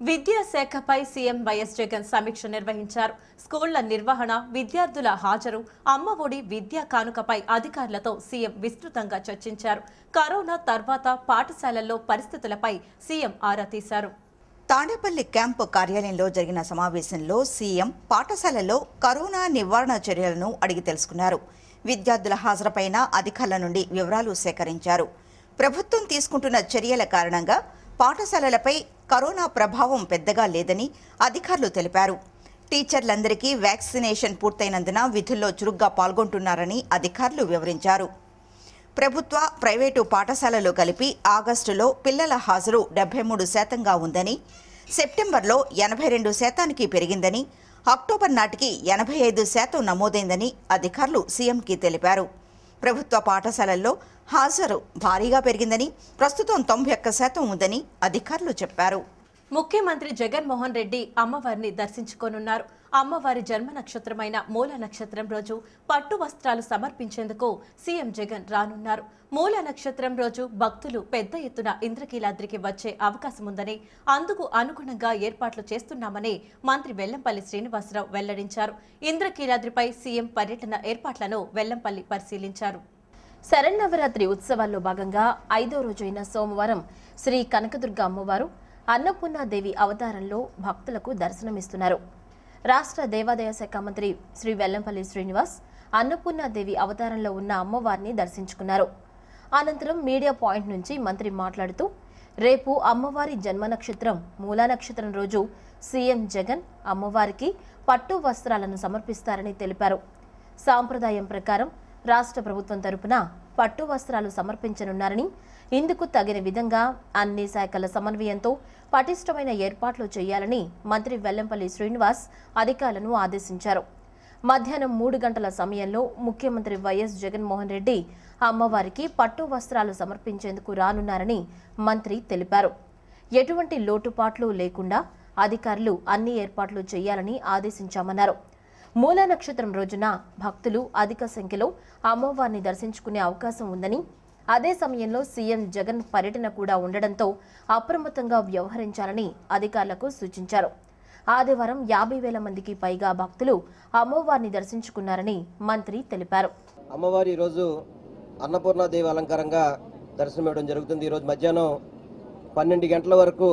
విద్యాశాఖపై CM YS Jagan సమీక్ష నిర్వహించారు స్కూళ్ల నిర్వహణ విద్యార్థుల హాజరు అమ్మ ఒడి విద్యా కానుకపై అధికారులతో సీఎం విస్తృతంగా చర్చించారు కరోనా తర్వాత పాఠశాలల్లో పరిస్థితులపై సీఎం ఆరా తీశారు తాడేపల్లి క్యాంపు కార్యాలయంలో జరిగిన సమావేశంలో సీఎం పాఠశాలల్లో కరోనా నివారణ చర్యలను అడిగి తెలుసుకున్నారు విద్యార్థుల హాజరుపైన అధికారుల నుండి వివరాలు సేకరించారు ప్రభుత్వం తీసుకుంటున్న చర్యల కారణంగా పాఠశాలలపై కరోనా ప్రభావం పెద్దగా లేదని అధికారులు తెలిపారు టీచర్లందరికీ వ్యాక్సినేషన్ పూర్తయినందున విధుల్లో చురుగ్గా పాల్గొంటున్నారని అధికారులు వివరించారు ప్రభుత్వ ప్రైవేటు పాఠశాలలు కలిపి ఆగస్టులో పిల్లల హాజరు డెబ్బై మూడు శాతంగా ఉందని సెప్టెంబర్లో ఎనభై రెండు శాతానికి పెరిగిందని అక్టోబర్ నాటికి ఎనభై ఐదు శాతం నమోదైందని అధికారులు సీఎంకి తెలిపారు ప్రభుత్వ పాఠశాలల్లో హాజరు భారీగా పెరిగిందని ప్రస్తుతం తొంభై ఒక్క శాతం ఉందని అధికారులు చెప్పారు ముఖ్యమంత్రి జగన్మోహన్ రెడ్డి అమ్మవారిని దర్శించుకోనున్నారు అమ్మవారి జన్మ నక్షత్రమైన మూల నక్షత్రం రోజు పట్టు వస్త్రాలు సమర్పించేందుకు సీఎం జగన్ రానున్నారు మూల నక్షత్రం రోజు భక్తులు పెద్ద ఎత్తున ఇంద్రకీలాద్రికి వచ్చే అవకాశం ఉందని అందుకు అనుగుణంగా ఏర్పాట్లు చేస్తున్నామని మంత్రి వెల్లంపల్లి శ్రీనివాసరావు వెల్లడించారు ఇంద్రకీలాద్రిపై సీఎం పర్యటన ఏర్పాట్లను వెల్లంపల్లి పరిశీలించారు శరన్నవరాత్రి ఉత్సవాల్లో భాగంగా ఐదో రోజైన సోమవారం శ్రీ కనకదుర్గ అమ్మవారు అన్నపూర్ణాదేవి అవతారంలో భక్తులకు దర్శనమిస్తున్నారు రాష్ట్ర దేవాదాయ శాఖ మంత్రి శ్రీ వెల్లంపల్లి శ్రీనివాస్ అన్నపూర్ణాదేవి అవతారంలో ఉన్న అమ్మవారిని దర్శించుకున్నారు అనంతరం మీడియా పాయింట్ నుంచి మంత్రి మాట్లాడుతూ రేపు అమ్మవారి జన్మ నక్షత్రం మూలా నక్షత్రం రోజు సీఎం జగన్ అమ్మవారికి పట్టు వస్త్రాలను సమర్పిస్తారని తెలిపారు సాంప్రదాయం ప్రకారం రాష్ట్ర ప్రభుత్వం తరపున పట్టు వస్త్రాలు సమర్పించనున్నారని ఇందుకు తగిన విధంగా అన్ని శాఖల సమన్వయంతో పటిష్టమైన ఏర్పాట్లు చేయాలని మంత్రి వెల్లంపల్లి శ్రీనివాస్ అధికారులను ఆదేశించారు మధ్యాహ్నం మూడు గంటల సమయంలో ముఖ్యమంత్రి వైఎస్ జగన్మోహన్ రెడ్డి అమ్మవారికి పట్టు వస్త్రాలు సమర్పించేందుకు రానున్నారని మంత్రి తెలిపారు ఎటువంటి లోటుపాట్లు లేకుండా అధికారులు అన్ని ఏర్పాట్లు చేయాలని ఆదేశించామన్నారు మూల నక్షత్రం రోజున భక్తులు అధిక సంఖ్యలో అమ్మవారిని దర్శించుకునే అవకాశం ఉందని అదే సమయంలో సీఎం జగన్ పర్యటన కూడా ఉండడంతో అప్రమత్తంగా వ్యవహరించాలని అధికారులకు సూచించారు ఆదివారం యాభై వేల మందికి పైగా భక్తులు అమ్మవారిని దర్శించుకున్నారని మంత్రి తెలిపారు అమ్మవారి ఈరోజు అన్నపూర్ణాదేవి అలంకారంగా దర్శనం ఇవ్వడం జరుగుతుంది ఈరోజు మధ్యాహ్నం పన్నెండు గంటల వరకు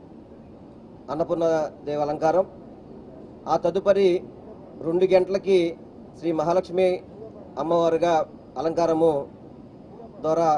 అన్నపూర్ణాదేవి అలంకారం ఆ తదుపరి రెండు గంటలకి శ్రీ మహాలక్ష్మి అమ్మవారుగా అలంకారము ద్వారా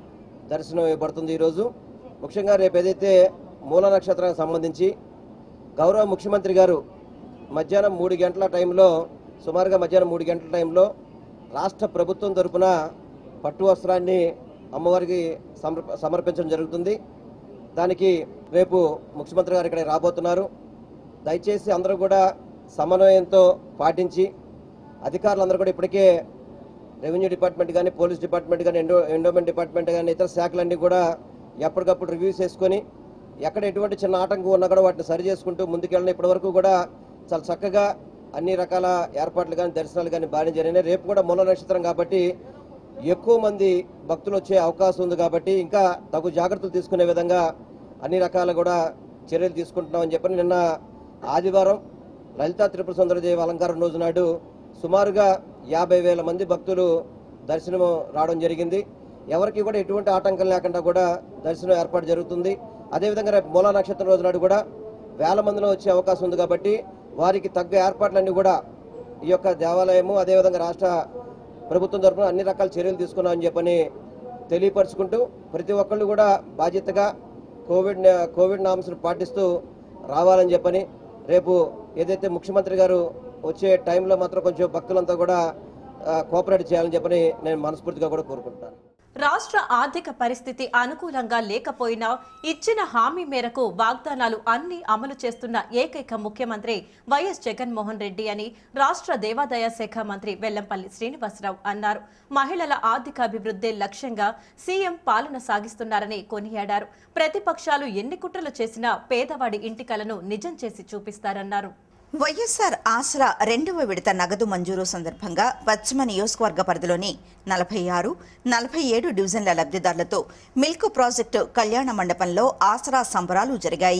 దర్శనం ఇవ్వబడుతుంది ఈరోజు ముఖ్యంగా రేపు ఏదైతే మూల నక్షత్రానికి సంబంధించి గౌరవ ముఖ్యమంత్రి గారు మధ్యాహ్నం మూడు గంటల టైంలో సుమారుగా మధ్యాహ్నం మూడు గంటల టైంలో రాష్ట్ర ప్రభుత్వం తరపున పట్టు వస్త్రాన్ని అమ్మవారికి సమర్ప సమర్పించడం జరుగుతుంది దానికి రేపు ముఖ్యమంత్రి గారు ఇక్కడ రాబోతున్నారు దయచేసి అందరూ కూడా సమన్వయంతో పాటించి అధికారులందరూ కూడా ఇప్పటికే రెవెన్యూ డిపార్ట్మెంట్ కానీ పోలీస్ డిపార్ట్మెంట్ కానీ ఎండో ఎండోమెంట్ డిపార్ట్మెంట్ కానీ ఇతర శాఖలన్నీ కూడా ఎప్పటికప్పుడు రివ్యూ చేసుకొని ఎక్కడ ఎటువంటి చిన్న ఆటంకం ఉన్నా కూడా వాటిని సరి చేసుకుంటూ ముందుకెళ్ళిన ఇప్పటి వరకు కూడా చాలా చక్కగా అన్ని రకాల ఏర్పాట్లు కానీ దర్శనాలు కానీ బాగానే జరిగినాయి రేపు కూడా మూల నక్షత్రం కాబట్టి ఎక్కువ మంది భక్తులు వచ్చే అవకాశం ఉంది కాబట్టి ఇంకా తగు జాగ్రత్తలు తీసుకునే విధంగా అన్ని రకాల కూడా చర్యలు తీసుకుంటున్నామని చెప్పని నిన్న ఆదివారం లలితా త్రిపుర సుందరదేవి అలంకారం రోజు నాడు సుమారుగా యాభై వేల మంది భక్తులు దర్శనం రావడం జరిగింది ఎవరికి కూడా ఎటువంటి ఆటంకం లేకుండా కూడా దర్శనం ఏర్పాటు జరుగుతుంది అదేవిధంగా రేపు మూలా నక్షత్రం రోజు నాడు కూడా వేల మందిలో వచ్చే అవకాశం ఉంది కాబట్టి వారికి తగ్గ ఏర్పాట్లన్నీ కూడా ఈ యొక్క దేవాలయము అదేవిధంగా రాష్ట్ర ప్రభుత్వం తరఫున అన్ని రకాల చర్యలు తీసుకున్నామని చెప్పని తెలియపరుచుకుంటూ ప్రతి ఒక్కళ్ళు కూడా బాధ్యతగా కోవిడ్ కోవిడ్ నామ్స్ను పాటిస్తూ రావాలని చెప్పని రేపు ఏదైతే ముఖ్యమంత్రి గారు వచ్చే టైంలో మాత్రం కొంచెం భక్తులంతా కూడా ఆ, కోఆపరేట్ చేయాలని చెప్పని నేను మనస్ఫూర్తిగా కూడా కోరుకుంటున్నాను రాష్ట్ర ఆర్థిక పరిస్థితి అనుకూలంగా లేకపోయినా ఇచ్చిన హామీ మేరకు వాగ్దానాలు అన్ని అమలు చేస్తున్న ఏకైక ముఖ్యమంత్రి వైఎస్ జగన్మోహన్ రెడ్డి అని రాష్ట్ర దేవాదాయ శాఖ మంత్రి వెల్లంపల్లి శ్రీనివాసరావు అన్నారు మహిళల ఆర్థికాభివృద్ధే లక్ష్యంగా సీఎం పాలన సాగిస్తున్నారని కొనియాడారు ప్రతిపక్షాలు ఎన్ని కుట్రలు చేసినా పేదవాడి ఇంటికలను నిజం చేసి చూపిస్తారన్నారు వైఎస్ఆర్ ఆసరా రెండవ విడత నగదు మంజూరు సందర్భంగా పశ్చిమ నియోజకవర్గ పరిధిలోని నలభై ఆరు నలభై ఏడు డివిజన్ల లబ్ధిదారులతో మిల్క్ ప్రాజెక్టు కళ్యాణ మండపంలో ఆసరా సంబరాలు జరిగాయి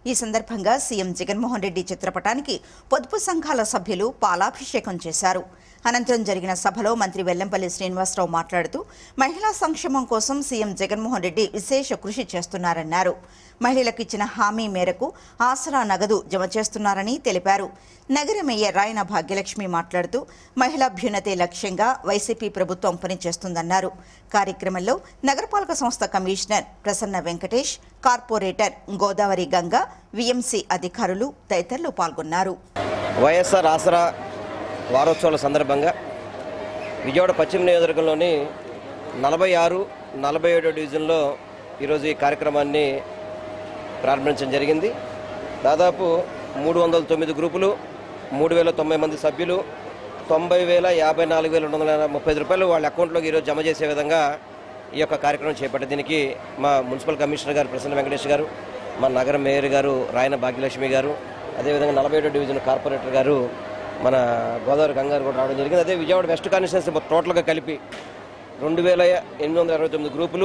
ఈ సందర్భంగా సీఎం జగన్మోహన్ రెడ్డి చిత్రపటానికి పొదుపు సంఘాల సభ్యులు పాలాభిషేకం చేశారు అనంతరం జరిగిన సభలో మంత్రి వెల్లంపల్లి శ్రీనివాసరావు మాట్లాడుతూ మహిళా సంక్షేమం కోసం సీఎం జగన్మోహన్ రెడ్డి విశేష కృషి చేస్తున్నారన్నారు మహిళలకు ఇచ్చిన హామీ మేరకు ఆసరా నగదు జమ చేస్తున్నారని తెలిపారు నగర మేయర్ రాయన భాగ్యలక్ష్మి మాట్లాడుతూ మహిళాభ్యున్నతే లక్ష్యంగా వైసీపీ ప్రభుత్వం పనిచేస్తుందన్నారు కార్యక్రమంలో నగరపాలక సంస్థ commissioner Prasanna Venkatesh corporator Godavari Ganga VMC అధికారులు తదితరులు పాల్గొన్నారు వైఎస్ఆర్ ఆసరా వారోత్సవాల సందర్భంగా విజయవాడ పశ్చిమ నియోజకవర్గంలోని నలభై ఆరు నలభై ఏడో డివిజన్లో ఈరోజు ఈ కార్యక్రమాన్ని ప్రారంభించడం జరిగింది దాదాపు మూడు వందల తొమ్మిది గ్రూపులు మూడు వేల తొంభై మంది సభ్యులు తొంభై వేల యాభై నాలుగు వేల రెండు వందల ముప్పై ఐదు రూపాయలు వాళ్ళ అకౌంట్లోకి ఈరోజు జమ చేసే విధంగా ఈ యొక్క కార్యక్రమం చేపట్టింది దీనికి మా మున్సిపల్ కమిషనర్ గారు ప్రసన్న వెంకటేష్ గారు మా నగర మేయర్ గారు రాయన భాగ్యలక్ష్మి గారు అదేవిధంగా నలభై ఏడో డివిజన్ కార్పొరేటర్ గారు మన గోదావరి గంగారు కూడా రావడం జరిగింది అదే విజయవాడ వెస్ట్ కాన్స్టిట్యున్సీ టోటల్గా కలిపి రెండు వేల ఎనిమిది వందల ఇరవై తొమ్మిది గ్రూపులు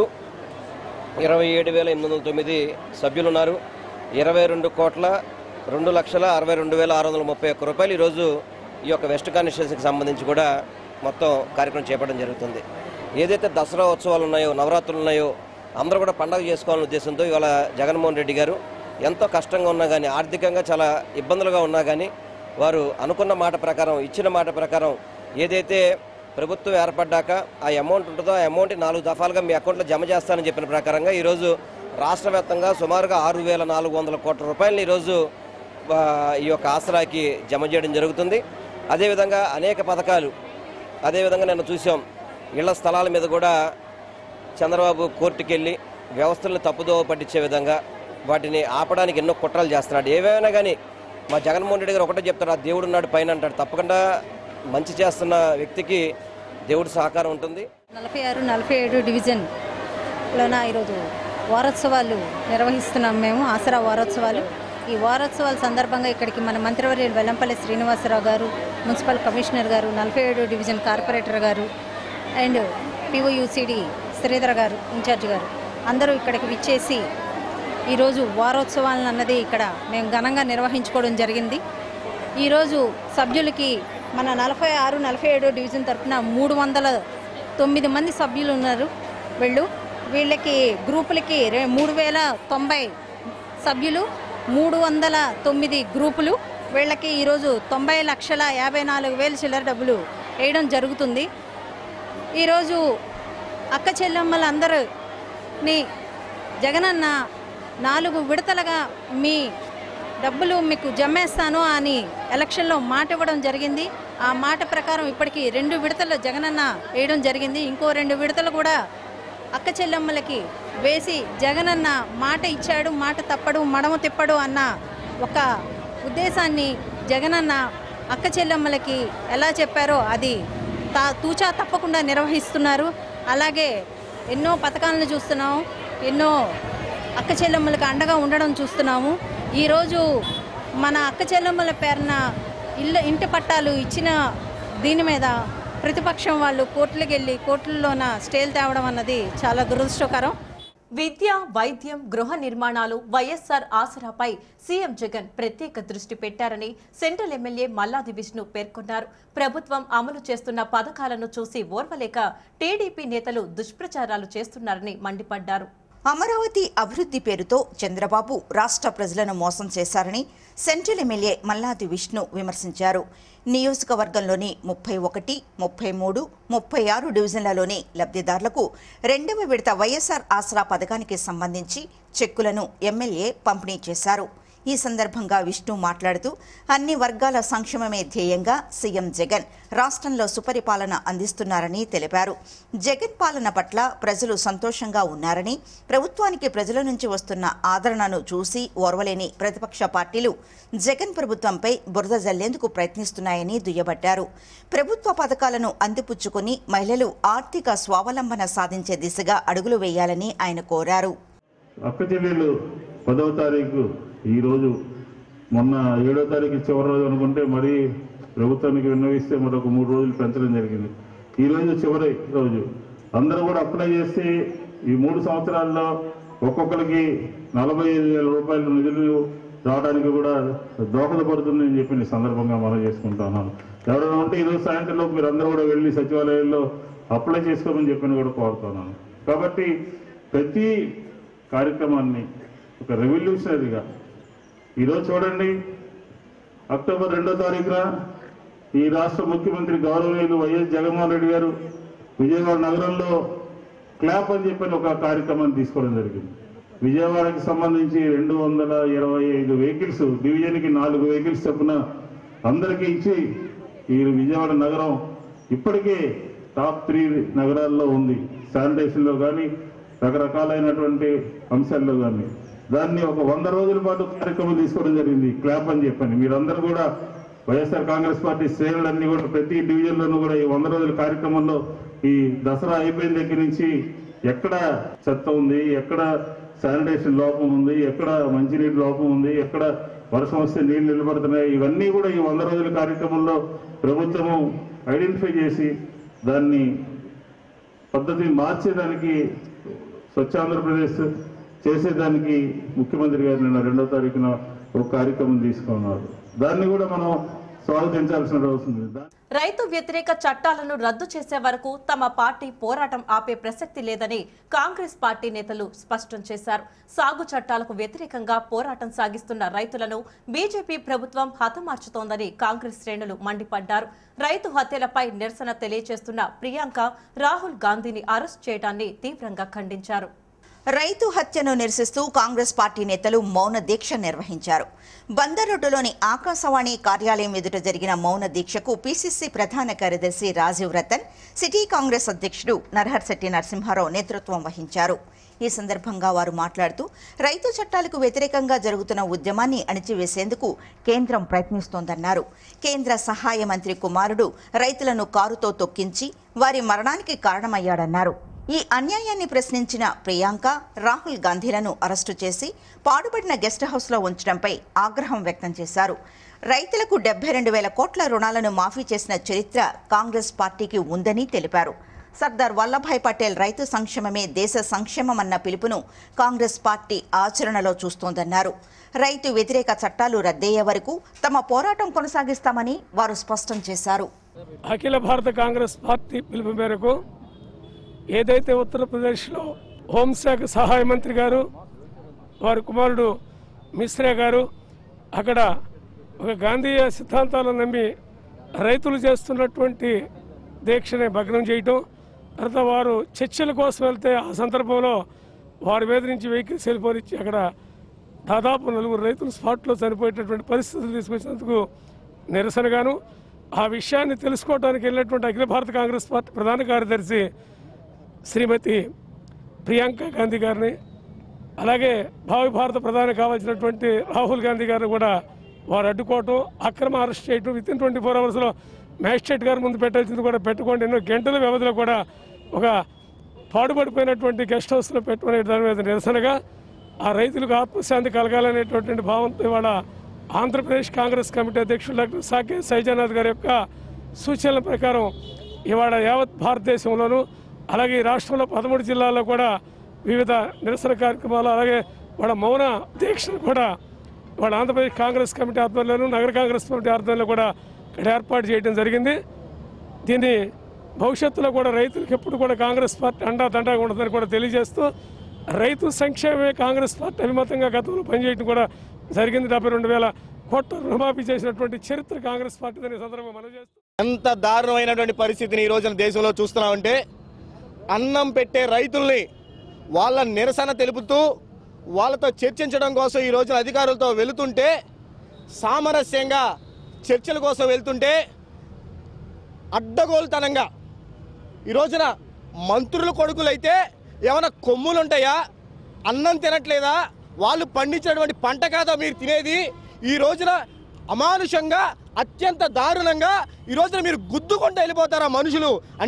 ఇరవై ఏడు వేల ఎనిమిది వందల తొమ్మిది సభ్యులు ఉన్నారు ఇరవై రెండు కోట్ల రెండు లక్షల అరవై రెండు వేల ఆరు వందల ముప్పై ఒక్క రూపాయలు ఈరోజు ఈ యొక్క వెస్ట్ కాన్స్టిట్యున్సీకి సంబంధించి కూడా మొత్తం కార్యక్రమం చేపట్టడం జరుగుతుంది ఏదైతే దసరా ఉత్సవాలు ఉన్నాయో నవరాత్రులు ఉన్నాయో అందరూ కూడా పండగ చేసుకోవాలనే ఉద్దేశంతో ఇవాళ జగన్మోహన్ రెడ్డి గారు ఎంతో కష్టంగా ఉన్నా కానీ ఆర్థికంగా చాలా ఇబ్బందులుగా ఉన్నా కానీ వారు అనుకున్న మాట ప్రకారం ఇచ్చిన మాట ప్రకారం ఏదైతే ప్రభుత్వం ఏర్పడ్డాక ఆ అమౌంట్ ఉంటుందో ఆ అమౌంట్ నాలుగు దఫాలుగా మీ అకౌంట్లో జమ చేస్తానని చెప్పిన ప్రకారంగా ఈరోజు రాష్ట్ర వ్యాప్తంగా సుమారుగా ఆరు వేల నాలుగు వందల కోట్ల రూపాయలను ఈరోజు ఆ, ఈ యొక్క ఆసరాకి జమ చేయడం జరుగుతుంది అదేవిధంగా అనేక పథకాలు అదేవిధంగా నిన్న చూసాం ఇళ్ల స్థలాల మీద కూడా చంద్రబాబు కోర్టుకి వెళ్ళి వ్యవస్థలను తప్పుదోవ పట్టించే విధంగా వాటిని ఆపడానికి ఎన్నో కుట్రలు చేస్తున్నాడు ఏవైనా కానీ మా జగన్మోహన్ రెడ్డి గారు ఒకటే చెప్తాడు ఆ దేవుడు ఉన్నాడు పైన అంటాడు తప్పకుండా మంచి చేస్తున్న వ్యక్తికి దేవుడి సహకారం ఉంటుంది నలభై ఆరు నలభై ఏడు డివిజన్లోన ఈరోజు వారోత్సవాలు నిర్వహిస్తున్నాం మేము ఆసరా వారోత్సవాలు ఈ వారోత్సవాల సందర్భంగా ఇక్కడికి మన మంత్రివర్యులు వెల్లంపల్లి శ్రీనివాసరావు గారు మున్సిపల్ కమిషనర్ గారు నలభై ఏడు డివిజన్ కార్పొరేటర్ గారు అండ్ పిఓయుసిడి శ్రీధర్ గారు ఇన్ఛార్జ్ గారు అందరూ ఇక్కడికి విచ్చేసి ఈరోజు వారోత్సవాలను అన్నది ఇక్కడ మేము ఘనంగా నిర్వహించుకోవడం జరిగింది ఈరోజు సభ్యులకి మన నలభై ఆరు నలభై ఏడో డివిజన్ తరఫున మూడు వందల తొమ్మిది మంది సభ్యులు ఉన్నారు వీళ్ళు వీళ్ళకి గ్రూపులకి రె మూడు వేల తొంభై సభ్యులు మూడు వందల తొమ్మిది గ్రూపులు వీళ్ళకి ఈరోజు తొంభై లక్షల యాభై నాలుగు వేల చిల్లర డబ్బులు వేయడం జరుగుతుంది ఈరోజు అక్క చెల్లెమ్మలందరినీ జగనన్న నాలుగు విడతలుగా మీ డబ్బులు మీకు జమ్మేస్తాను అని ఎలక్షన్లో మాట ఇవ్వడం జరిగింది ఆ మాట ప్రకారం ఇప్పటికి రెండు విడతలు జగనన్న వేయడం జరిగింది ఇంకో రెండు విడతలు కూడా అక్క చెల్లెమ్మలకి వేసి జగనన్న మాట ఇచ్చాడు మాట తప్పడు మడమ తిప్పడు అన్న ఒక ఉద్దేశాన్ని జగనన్న అక్క చెల్లెమ్మలకి ఎలా చెప్పారో అది తా తూచా తప్పకుండా నిర్వహిస్తున్నారు అలాగే ఎన్నో పథకాలను చూస్తున్నాం ఎన్నో అక్క చెల్లెమ్మలకు అండగా ఉండడం చూస్తున్నాము ఈరోజు మన అక్క చెల్లెమ్మల పేరున ఇల్లు ఇంటి పట్టాలు ఇచ్చిన దీని మీద ప్రతిపక్షం వాళ్ళు కోర్టులకు వెళ్ళి కోర్టుల్లోన స్టేలు తేవడం అన్నది చాలా దురదృష్టకరం విద్య వైద్యం గృహ నిర్మాణాలు వైఎస్ఆర్ ఆసరాపై సీఎం జగన్ ప్రత్యేక దృష్టి పెట్టారని సెంట్రల్ ఎమ్మెల్యే మల్లాది విష్ణు పేర్కొన్నారు ప్రభుత్వం అమలు చేస్తున్న పథకాలను చూసి ఓర్వలేక టీడీపీ నేతలు దుష్ప్రచారాలు చేస్తున్నారని మండిపడ్డారు అమరావతి అభివృద్ధి పేరుతో చంద్రబాబు రాష్ట్ర ప్రజలను మోసం చేశారని సెంట్రల్ ఎమ్మెల్యే మల్లాది విష్ణు విమర్శించారు నియోజకవర్గంలోని ముప్పై ఒకటి ముప్పై మూడు ముప్పై ఆరు డివిజన్లలోని లబ్ధిదారులకు రెండవ విడత వైఎస్ఆర్ ఆసరా పథకానికి సంబంధించి చెక్కులను ఎమ్మెల్యే పంపిణీ చేశారు ఈ సందర్భంగా విష్ణు మాట్లాడుతూ అన్ని వర్గాల సంక్షేమమే ధ్యేయంగా సీఎం జగన్ రాష్ట్రంలో సుపరిపాలన అందిస్తున్నారని తెలిపారు జగన్ పాలన పట్ల ప్రజలు సంతోషంగా ఉన్నారని ప్రభుత్వానికి ప్రజల నుంచి వస్తున్న ఆదరణను చూసి ఓర్వలేని ప్రతిపక్ష పార్టీలు జగన్ ప్రభుత్వంపై బురద జల్లేందుకు ప్రయత్నిస్తున్నాయని దుయ్యబట్టారు ప్రభుత్వ పథకాలను అందిపుచ్చుకుని మహిళలు ఆర్థిక స్వావలంబన సాధించే దిశగా అడుగులు వేయాలని ఆయన కోరారు అక్క చెల్లెళ్ళు పదవ తారీఖు ఈరోజు మొన్న ఏడో తారీఖు చివరి రోజు అనుకుంటే మరి ప్రభుత్వానికి విన్నవిస్తే మరొక మూడు రోజులు పెంచడం జరిగింది ఈ రోజు చివరి రోజు అందరూ కూడా అప్లై చేస్తే ఈ మూడు సంవత్సరాల్లో ఒక్కొక్కరికి నలభై ఐదు వేల రూపాయల నిధులు రావడానికి కూడా దోహదపడుతుందని చెప్పి ఈ సందర్భంగా మనం చేసుకుంటున్నాను ఎవరైనా ఉంటే ఈరోజు సాయంత్రంలో మీరు అందరూ కూడా వెళ్ళి సచివాలయాల్లో అప్లై చేసుకోమని చెప్పని కూడా కోరుతున్నాను కాబట్టి ప్రతి కార్యక్రమాన్ని ఒక రెవల్యూషనరీగా ఈరోజు చూడండి అక్టోబర్ రెండో తారీఖున ఈ రాష్ట్ర ముఖ్యమంత్రి గౌరవనీయులు వైఎస్ జగన్మోహన్ రెడ్డి గారు విజయవాడ నగరంలో క్లాప్ అని చెప్పిన ఒక కార్యక్రమాన్ని తీసుకోవడం జరిగింది విజయవాడకి సంబంధించి రెండు వందల ఇరవై ఐదు వెహికల్స్ డివిజన్కి నాలుగు వెహికల్స్ చొప్పున అందరికీ ఇచ్చి ఈ విజయవాడ నగరం ఇప్పటికే టాప్ త్రీ నగరాల్లో ఉంది శానిటేషన్లో కానీ రకరకాలైనటువంటి అంశాల్లో కానీ దాన్ని ఒక వంద రోజుల పాటు కార్యక్రమం తీసుకోవడం జరిగింది క్లాప్ అని చెప్పని మీరందరూ కూడా వైఎస్ఆర్ కాంగ్రెస్ పార్టీ శ్రేణులన్నీ కూడా ప్రతి డివిజన్లోనూ కూడా ఈ వంద రోజుల కార్యక్రమంలో ఈ దసరా అయిపోయిన దగ్గర నుంచి ఎక్కడ చెత్త ఉంది ఎక్కడ శానిటేషన్ లోపం ఉంది ఎక్కడ మంచినీటి లోపం ఉంది ఎక్కడ వర్షం వస్తే నీళ్లు నిలబడుతున్నాయి ఇవన్నీ కూడా ఈ వంద రోజుల కార్యక్రమంలో ప్రభుత్వము ఐడెంటిఫై చేసి దాన్ని పద్ధతిని మార్చేదానికి స్వచ్ఛ ఆంధ్రప్రదేశ్ చేసేదానికి ముఖ్యమంత్రి గారు నిన్న రెండో తారీఖున ఒక కార్యక్రమం తీసుకున్నారు దాన్ని కూడా మనం స్వాగతించాల్సిన అవసరం ఉంది దా- రైతు వ్యతిరేక చట్టాలను రద్దు చేసే వరకు తమ పార్టీ పోరాటం ఆపే ప్రసక్తి లేదని కాంగ్రెస్ పార్టీ నేతలు స్పష్టం చేశారు సాగు చట్టాలకు వ్యతిరేకంగా పోరాటం సాగిస్తున్న రైతులను బీజేపీ ప్రభుత్వం హతమార్చుతోందని కాంగ్రెస్ శ్రేణులు మండిపడ్డారు రైతు హత్యలపై నిరసన తెలియజేస్తున్న ప్రియాంక రాహుల్ గాంధీని అరెస్ట్ చేయడాన్ని తీవ్రంగా ఖండించారు రైతు హత్యను నిరసిస్తూ కాంగ్రెస్ పార్టీ నేతలు మౌన దీక్ష నిర్వహించారు బందరోడ్డులోని ఆకాశవాణి కార్యాలయం ఎదుట జరిగిన మౌన దీక్షకు పీసీసీ ప్రధాన కార్యదర్శి రాజీవ్ రతన్ సిటీ కాంగ్రెస్ అధ్యక్షుడు నరహర్శెట్టి నరసింహారావు నేతృత్వం వహించారు ఈ సందర్భంగా వారు మాట్లాడుతూ రైతు చట్టాలకు వ్యతిరేకంగా జరుగుతున్న ఉద్యమాన్ని అణిచివేసేందుకు కేంద్రం ప్రయత్నిస్తోందన్నారు కేంద్ర సహాయ మంత్రి కుమారుడు రైతులను కారుతో తొక్కించి వారి మరణానికి కారణమయ్యాడన్నారు ఈ అన్యాయాన్ని ప్రశ్నించిన ప్రియాంక రాహుల్ గాంధీలను అరెస్టు చేసి పాడుపడిన గెస్ట్ హౌస్లో ఉంచడంపై ఆగ్రహం వ్యక్తం చేశారు రైతులకు డెబ్బై రెండు వేల కోట్ల రుణాలను మాఫీ చేసిన చరిత్ర కాంగ్రెస్ పార్టీకి ఉందని తెలిపారు సర్దార్ వల్లభాయ్ పటేల్ రైతు సంక్షేమమే దేశ సంక్షేమమన్న పిలుపును కాంగ్రెస్ పార్టీ ఆచరణలో చూస్తోందన్నారు రైతు వ్యతిరేక చట్టాలు రద్దయ్యే వరకు తమ పోరాటం కొనసాగిస్తామని వారు స్పష్టం చేశారు అఖిల భారత కాంగ్రెస్ పార్టీ పిలుపు మేరకు ఏదైతే ఉత్తరప్రదేశ్లో హోంశాఖ సహాయ మంత్రి గారు వారి కుమారుడు మిశ్రా గారు అక్కడ ఒక గాంధీయ సిద్ధాంతాలను నమ్మి రైతులు చేస్తున్నటువంటి దీక్షని భగ్నం చేయటం తర్వాత వారు చర్చల కోసం వెళ్తే ఆ సందర్భంలో వారి మీద నుంచి వెహికల్స్ వెళ్ళిపోనిచ్చి అక్కడ దాదాపు నలుగురు రైతులు స్పాట్లో చనిపోయేటటువంటి పరిస్థితులు తీసుకొచ్చినందుకు నిరసనగాను ఆ విషయాన్ని తెలుసుకోవడానికి వెళ్ళినటువంటి అఖిల భారత కాంగ్రెస్ పార్టీ ప్రధాన కార్యదర్శి శ్రీమతి ప్రియాంక గాంధీ గారిని అలాగే భావి భారత ప్రధాని కావాల్సినటువంటి రాహుల్ గాంధీ గారిని కూడా వారు అడ్డుకోవటం అక్రమ అరెస్ట్ చేయటం విత్ ఇన్ ట్వంటీ ఫోర్ అవర్స్లో మ్యాజిస్ట్రేట్ గారి ముందు పెట్టాల్సింది కూడా పెట్టుకోండి ఎన్నో గంటల వ్యవధిలో కూడా ఒక పాడుపడిపోయినటువంటి గెస్ట్ హౌస్లో పెట్టుకునే దాని మీద నిరసనగా ఆ రైతులకు ఆత్మశాంతి కలగాలనేటటువంటి భావంతో ఇవాళ ఆంధ్రప్రదేశ్ కాంగ్రెస్ కమిటీ అధ్యక్షులు డాక్టర్ సాకే సైజానాథ్ గారి యొక్క సూచనల ప్రకారం ఇవాళ యావత్ భారతదేశంలోనూ అలాగే ఈ రాష్ట్రంలో పదమూడు జిల్లాల్లో కూడా వివిధ నిరసన కార్యక్రమాలు అలాగే వాళ్ళ మౌన దీక్షలు కూడా వాళ్ళ ఆంధ్రప్రదేశ్ కాంగ్రెస్ కమిటీ ఆధ్వర్యంలోనూ నగర కాంగ్రెస్ కమిటీ ఆధ్వర్యంలో కూడా ఇక్కడ ఏర్పాటు చేయడం జరిగింది దీన్ని భవిష్యత్తులో కూడా రైతులకు ఎప్పుడు కూడా కాంగ్రెస్ పార్టీ అండా దండాగా ఉండదని కూడా తెలియజేస్తూ రైతు సంక్షేమమే కాంగ్రెస్ పార్టీ అభిమతంగా గతంలో పనిచేయడం కూడా జరిగింది డెబ్బై రెండు వేల కోట్ల రుణమాఫీ చేసినటువంటి చరిత్ర కాంగ్రెస్ పార్టీ అనే సందర్భంగా మనం చేస్తూ ఎంత దారుణమైనటువంటి పరిస్థితిని ఈ రోజున దేశంలో చూస్తున్నామంటే అన్నం పెట్టే రైతుల్ని వాళ్ళ నిరసన తెలుపుతూ వాళ్ళతో చర్చించడం కోసం ఈ రోజున అధికారులతో వెళుతుంటే సామరస్యంగా చర్చల కోసం వెళ్తుంటే అడ్డగోలుతనంగా ఈ రోజున మంత్రుల కొడుకులైతే ఏమైనా కొమ్ములు ఉంటాయా అన్నం తినట్లేదా వాళ్ళు పండించినటువంటి పంట కాదా మీరు తినేది ఈ రోజున అమానుషంగా అత్యంత దారుణంగా ఈ రోజున మీరు గుద్దుకుంటూ వెళ్ళిపోతారా మనుషులు అంటే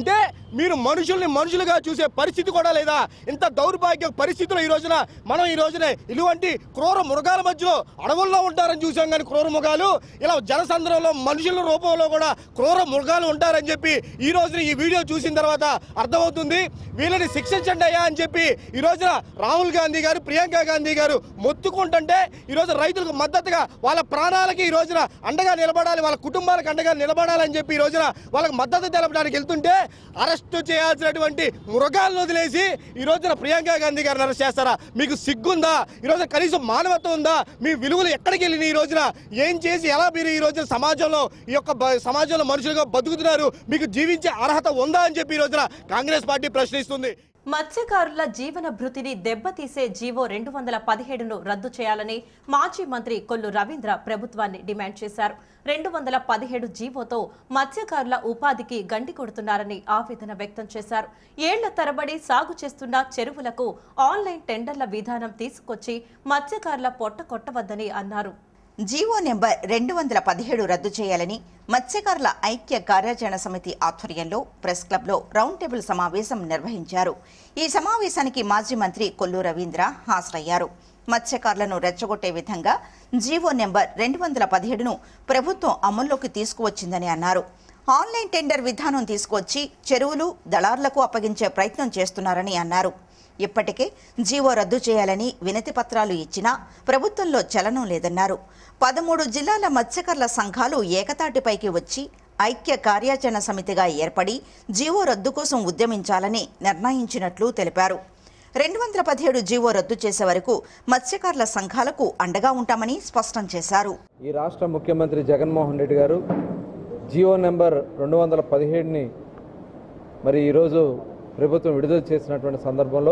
మీరు మనుషుల్ని మనుషులుగా చూసే పరిస్థితి కూడా లేదా ఇంత దౌర్భాగ్య పరిస్థితుల్లో ఈ రోజున మనం ఈ రోజున ఇటువంటి క్రూర మృగాల మధ్యలో అడవుల్లో ఉంటారని చూసాం కానీ క్రూర మృగాలు ఇలా జనసంద్రంలో మనుషుల రూపంలో కూడా క్రూర మృగాలు ఉంటారని చెప్పి ఈ రోజున ఈ వీడియో చూసిన తర్వాత అర్థమవుతుంది వీళ్ళని శిక్షించండి అయ్యా అని చెప్పి ఈ రోజున రాహుల్ గాంధీ గారు ప్రియాంక గాంధీ గారు మొత్తుకుంటుంటే ఈ రోజు రైతులకు మద్దతుగా వాళ్ళ ప్రాణాలకి ఈ రోజున అండగా నిలబడాలి వాళ్ళ కుటుంబాలకు అండగా నిలబడాలని చెప్పి ఈ రోజున వాళ్ళకి మద్దతు తెలపడానికి వెళ్తుంటే అరెస్టు చేయాల్సినటువంటి మృగాలను వదిలేసి ఈ రోజున ప్రియాంక గాంధీ గారిని అరెస్ట్ చేస్తారా మీకు సిగ్గుందా ఈ రోజున కనీసం మానవత్వం ఉందా మీ విలువలు ఎక్కడికి వెళ్ళిన ఈ రోజున ఏం చేసి ఎలా మీరు ఈ రోజున సమాజంలో ఈ యొక్క బ- సమాజంలో మనుషులుగా బతుకుతున్నారు మీకు జీవించే అర్హత ఉందా అని చెప్పి ఈ రోజున కాంగ్రెస్ పార్టీ ప్రశ్నిస్తుంది మత్స్యకారుల జీవన భృతిని దెబ్బతీసే జీవో రెండు వందల పదిహేడును రద్దు చేయాలని మాజీ మంత్రి కొల్లు రవీంద్ర ప్రభుత్వాన్ని డిమాండ్ చేశారు రెండు వందల పదిహేడు జీవోతో మత్స్యకారుల ఉపాధికి గండి కొడుతున్నారని ఆవేదన వ్యక్తం చేశారు ఏళ్ల తరబడి సాగు చేస్తున్న చెరువులకు ఆన్లైన్ టెండర్ల విధానం తీసుకొచ్చి మత్స్యకారుల పొట్ట కొట్టవద్దని అన్నారు జీవో నెంబర్ రెండు వందల పదిహేడు రద్దు చేయాలని మత్స్యకారుల ఐక్య కార్యాచరణ సమితి ఆధ్వర్యంలో ప్రెస్ క్లబ్లో రౌండ్ టేబుల్ సమావేశం నిర్వహించారు ఈ సమావేశానికి మాజీ మంత్రి కొల్లు రవీంద్ర హాజరయ్యారు మత్స్యకారులను రెచ్చగొట్టే విధంగా జీవో నెంబర్ రెండు వందల పదిహేడును ప్రభుత్వం అమల్లోకి తీసుకువచ్చిందని అన్నారు ఆన్లైన్ టెండర్ విధానం తీసుకొచ్చి చెరువులు దళార్లకు అప్పగించే ప్రయత్నం చేస్తున్నారని అన్నారు ఇప్పటికే జీవో రద్దు చేయాలని వినతి పత్రాలు ఇచ్చినా ప్రభుత్వంలో చలనం లేదన్నారు పదమూడు జిల్లాల మత్స్యకారుల సంఘాలు ఏకతాటిపైకి వచ్చి ఐక్య కార్యాచరణ సమితిగా ఏర్పడి జీవో రద్దు కోసం ఉద్యమించాలని నిర్ణయించినట్లు తెలిపారు రెండు వందల పదిహేడు జీవో రద్దు చేసే వరకు మత్స్యకారుల సంఘాలకు అండగా ఉంటామని స్పష్టం చేశారు ఈ రాష్ట్ర ముఖ్యమంత్రి జగన్మోహన్ రెడ్డి గారు జియో నెంబర్ రెండు వందల పదిహేడుని మరి ఈరోజు ప్రభుత్వం విడుదల చేసినటువంటి సందర్భంలో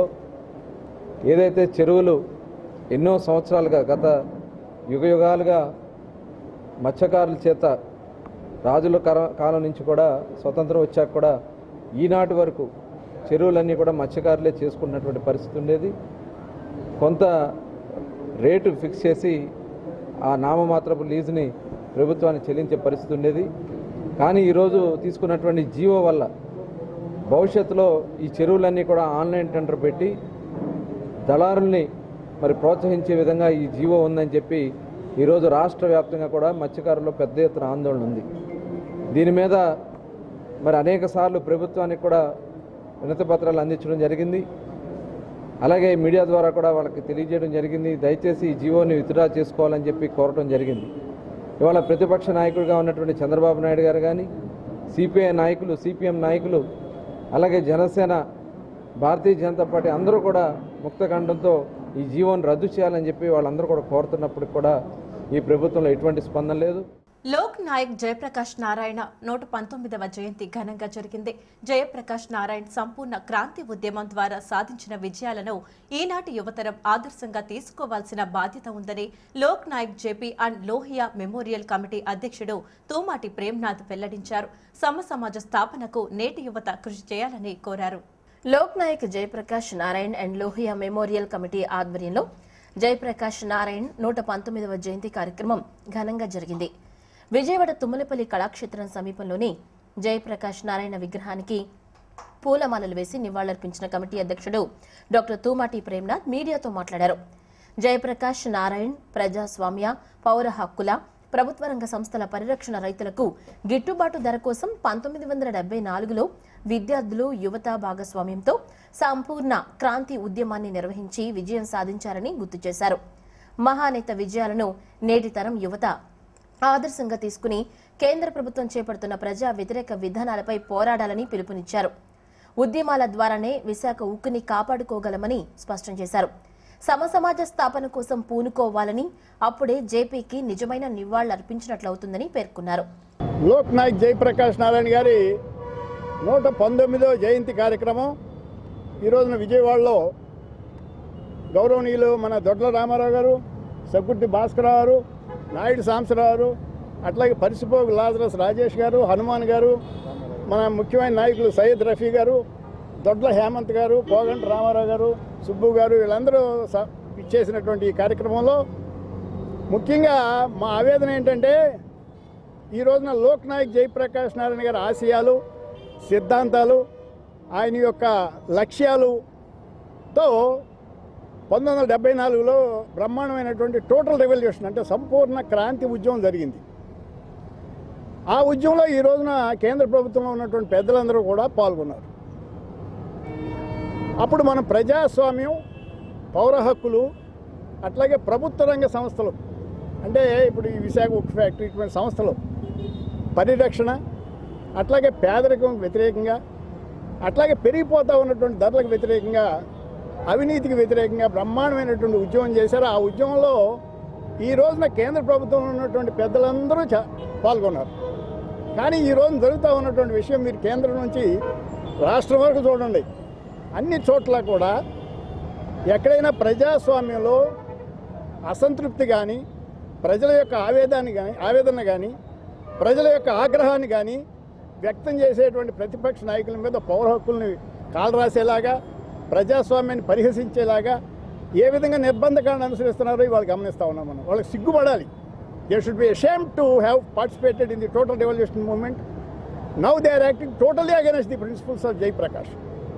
ఏదైతే చెరువులు ఎన్నో సంవత్సరాలుగా గత యుగ యుగాలుగా మత్స్యకారుల చేత రాజుల కర- కాలం నుంచి కూడా స్వతంత్రం వచ్చాక కూడా ఈనాటి వరకు చెరువులన్నీ కూడా మత్స్యకారులే చేసుకున్నటువంటి పరిస్థితి ఉండేది కొంత రేటు ఫిక్స్ చేసి ఆ నామమాత్రపు లీజుని ప్రభుత్వానికి చెల్లించే పరిస్థితి ఉండేది కానీ ఈరోజు తీసుకున్నటువంటి జీవో వల్ల భవిష్యత్తులో ఈ చెరువులన్నీ కూడా ఆన్లైన్ టెండర్ పెట్టి దళారుల్ని మరి ప్రోత్సహించే విధంగా ఈ జీవో ఉందని చెప్పి ఈరోజు రాష్ట్ర వ్యాప్తంగా కూడా మత్స్యకారుల్లో పెద్ద ఎత్తున ఆందోళన ఉంది దీని మీద మరి అనేక సార్లు ప్రభుత్వానికి కూడా వినతి పత్రాలు అందించడం జరిగింది అలాగే మీడియా ద్వారా కూడా వాళ్ళకి తెలియజేయడం జరిగింది దయచేసి ఈ జీవోని విత్డ్రా చేసుకోవాలని చెప్పి కోరటం జరిగింది ఇవాళ ప్రతిపక్ష నాయకుడిగా ఉన్నటువంటి చంద్రబాబు నాయుడు గారు కానీ సిపిఐ నాయకులు సిపిఎం నాయకులు అలాగే జనసేన భారతీయ జనతా పార్టీ అందరూ కూడా ముక్తఖండంతో ఈ జీవోని రద్దు చేయాలని చెప్పి వాళ్ళందరూ కూడా కోరుతున్నప్పటికి కూడా ఈ ప్రభుత్వంలో ఎటువంటి స్పందన లేదు లోక్ నాయక్ జయప్రకాష్ నారాయణ నూట పంతొమ్మిదవ జయంతి ఘనంగా జరిగింది జయప్రకాష్ నారాయణ్ సంపూర్ణ క్రాంతి ఉద్యమం ద్వారా సాధించిన విజయాలను ఈనాటి యువతరం ఆదర్శంగా తీసుకోవాల్సిన బాధ్యత ఉందని Lok Nayak JP and Lohia memorial committee అధ్యక్షుడు తూమాటి ప్రేమ్నాథ్ వెల్లడించారు సమ సమాజ స్థాపనకు నేటి యువత కృషి చేయాలని కోరారు Lok Nayak Jayaprakash Narayan and Lohia memorial committee ఆధ్వర్యంలో జయప్రకాష్ నారాయణ్ నూట పంతొమ్మిదవ జయంతి కార్యక్రమం ఘనంగా జరిగింది విజయవాడ తుమ్మలపల్లి కళాక్షేత్రం సమీపంలోని జయప్రకాష్ నారాయణ విగ్రహానికి పూలమాలలు వేసి నివాళులర్పించిన కమిటీ అధ్యక్షుడు డాక్టర్ తూమాటి ప్రేమ్నాథ్ మీడియాతో మాట్లాడారు జయప్రకాష్ నారాయణ్ ప్రజాస్వామ్య పౌర హక్కుల ప్రభుత్వ రంగ సంస్థల పరిరక్షణ రైతులకు గిట్టుబాటు ధర కోసం పంతొమ్మిది వందల డెబ్బై నాలుగులో విద్యార్థులు యువత భాగస్వామ్యంతో సంపూర్ణ క్రాంతి ఉద్యమాన్ని నిర్వహించి విజయం సాధించారని గుర్తు చేశారు మహానేత విజయాలను నేటి తరం యువత ఆదర్శంగా తీసుకుని కేంద్ర ప్రభుత్వం చేపడుతున్న ప్రజా వ్యతిరేక విధానాలపై పోరాడాలని పిలుపునిచ్చారు ఉద్యమాల ద్వారానే విశాఖ ఉక్కుని కాపాడుకోగలమని స్పష్టం చేశారు సమసమాజ స్థాపన కోసం పూనుకోవాలని అప్పుడే జేపీకి నిజమైన నివాళులర్పించినట్లవుతుందని పేర్కొన్నారు లోక్ నాయక్ జయప్రకాష్ నారాయణ గారి నూట పంతొమ్మిదో జయంతి కార్యక్రమం ఈ రోజున విజయవాడలో గౌరవనీయులు మన దొడ్ల రామారావు గారు సగ్గుట్టి భాస్కరరావు గారు నాయుడు సాంసరావు గారు అట్లాగే పరిసిపోగు లాజరస్ రాజేష్ గారు హనుమాన్ గారు మన ముఖ్యమైన నాయకులు సయ్యద్ రఫీ గారు దొడ్ల హేమంత్ గారు పోగంట రామారావు గారు సుబ్బు గారు వీళ్ళందరూ స- ఇచ్చేసినటువంటి ఈ కార్యక్రమంలో ముఖ్యంగా మా ఆవేదన ఏంటంటే ఈ రోజున లోక్ నాయక్ జయప్రకాష్ నారాయణ గారి ఆశయాలు సిద్ధాంతాలు ఆయన యొక్క లక్ష్యాలుతో పంతొమ్మిది వందల డెబ్బై నాలుగులో బ్రహ్మాండమైనటువంటి టోటల్ రెవల్యూషన్ అంటే సంపూర్ణ క్రాంతి ఉద్యమం జరిగింది ఆ ఉద్యమంలో ఈ రోజున కేంద్ర ప్రభుత్వంలో ఉన్నటువంటి పెద్దలందరూ కూడా పాల్గొన్నారు అప్పుడు మనం ప్రజాస్వామ్యం పౌర హక్కులు అట్లాగే ప్రభుత్వ రంగ సంస్థలు అంటే ఇప్పుడు ఈ విశాఖ ఉక్కు ఫ్యాక్టరీ ఇటువంటి సంస్థలు పరిరక్షణ అట్లాగే పేదరికం వ్యతిరేకంగా అట్లాగే పెరిగిపోతూ ఉన్నటువంటి ధరలకు వ్యతిరేకంగా అవినీతికి వ్యతిరేకంగా బ్రహ్మాండమైనటువంటి ఉద్యమం చేశారు ఆ ఉద్యమంలో ఈ రోజున కేంద్ర ప్రభుత్వంలో ఉన్నటువంటి పెద్దలందరూ చ- పాల్గొన్నారు కానీ ఈ రోజు జరుగుతూ ఉన్నటువంటి విషయం మీరు కేంద్రం నుంచి రాష్ట్రం వరకు చూడండి అన్ని చోట్ల కూడా ఎక్కడైనా ప్రజాస్వామ్యంలో అసంతృప్తి కానీ ప్రజల యొక్క ఆవేదాన్ని కానీ ఆవేదన కానీ ప్రజల యొక్క ఆగ్రహాన్ని కానీ వ్యక్తం చేసేటువంటి ప్రతిపక్ష నాయకుల మీద పౌర హక్కుల్ని కాలరాసేలాగా ప్రజాస్వామ్యాన్ని పరిహసించేలాగా ఏ విధంగా నిర్బంధకాలను అనుసరిస్తున్నారో ఇవాళ గమనిస్తూ ఉన్నాం మనం వాళ్ళకి సిగ్గుపడాలి they should be ashamed to have participated in the total revolution movement now they are acting totally against the principles of Jayaprakash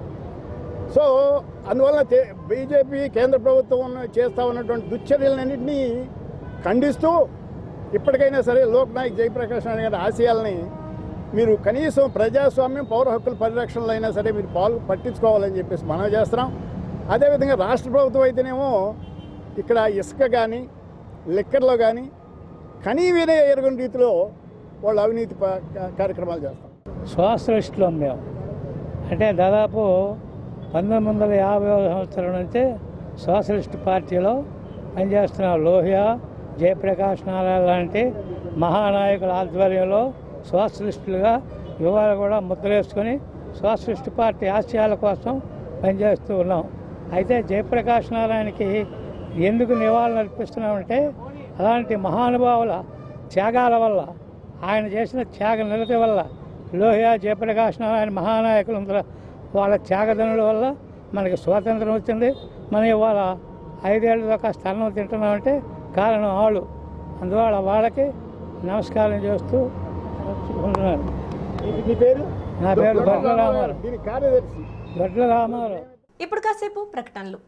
so అందువల్ల తే- బీజేపీ కేంద్ర ప్రభుత్వం ఉన్న- చేస్తా ఉన్నటువంటి దుశ్చర్యలన్నింటినీ ఖండిస్తూ ఇప్పటికైనా సరే లోక్ నాయక్ జయప్రకాష్ నాయుడు గారి ఆశయాలని మీరు కనీసం ప్రజాస్వామ్యం పౌర హక్కుల పరిరక్షణలో అయినా సరే మీరు పాలు పట్టించుకోవాలని చెప్పేసి మనం చేస్తున్నాం అదేవిధంగా రాష్ట్ర ప్రభుత్వం అయితేనేమో ఇక్కడ ఇసుక కానీ లిక్కర్లో కానీ కనీవినే ఎరగని రీతిలో వాళ్ళు అవినీతి ప- కార్యక్రమాలు చేస్తారు సోషలిస్టులు మేము అంటే దాదాపు పంతొమ్మిది వందల యాభై సంవత్సరం నుంచి సోషలిస్ట్ పార్టీలో పనిచేస్తున్న లోహియా జయప్రకాష్ నారాయణ లాంటి మహానాయకుల ఆధ్వర్యంలో సోషలిస్టులుగా యువాలు కూడా ముద్రేసుకొని సోషలిస్ట్ పార్టీ ఆశయాల కోసం పనిచేస్తూ ఉన్నాం అయితే జయప్రకాష్ నారాయణకి ఎందుకు నివాళులు అర్పిస్తున్నామంటే అలాంటి మహానుభావుల త్యాగాల వల్ల ఆయన చేసిన త్యాగ నిరతి వల్ల లోహియా జయప్రకాష్ నారాయణ మహానాయకులందరూ వాళ్ళ త్యాగదనుల వల్ల మనకి స్వాతంత్రం వచ్చింది మనం ఇవాళ ఐదేళ్ల దాకా స్థలం తింటున్నామంటే కారణం వాళ్ళు అందువల్ల వాళ్ళకి నమస్కారం చేస్తూ ఉంటున్నాను మీ పేరు నా పేరు గొడ్ల రామారావు దీని కార్యదర్శి గొడ్ల రామారావు ఇప్పుడు కాసేపు ప్రకటనలు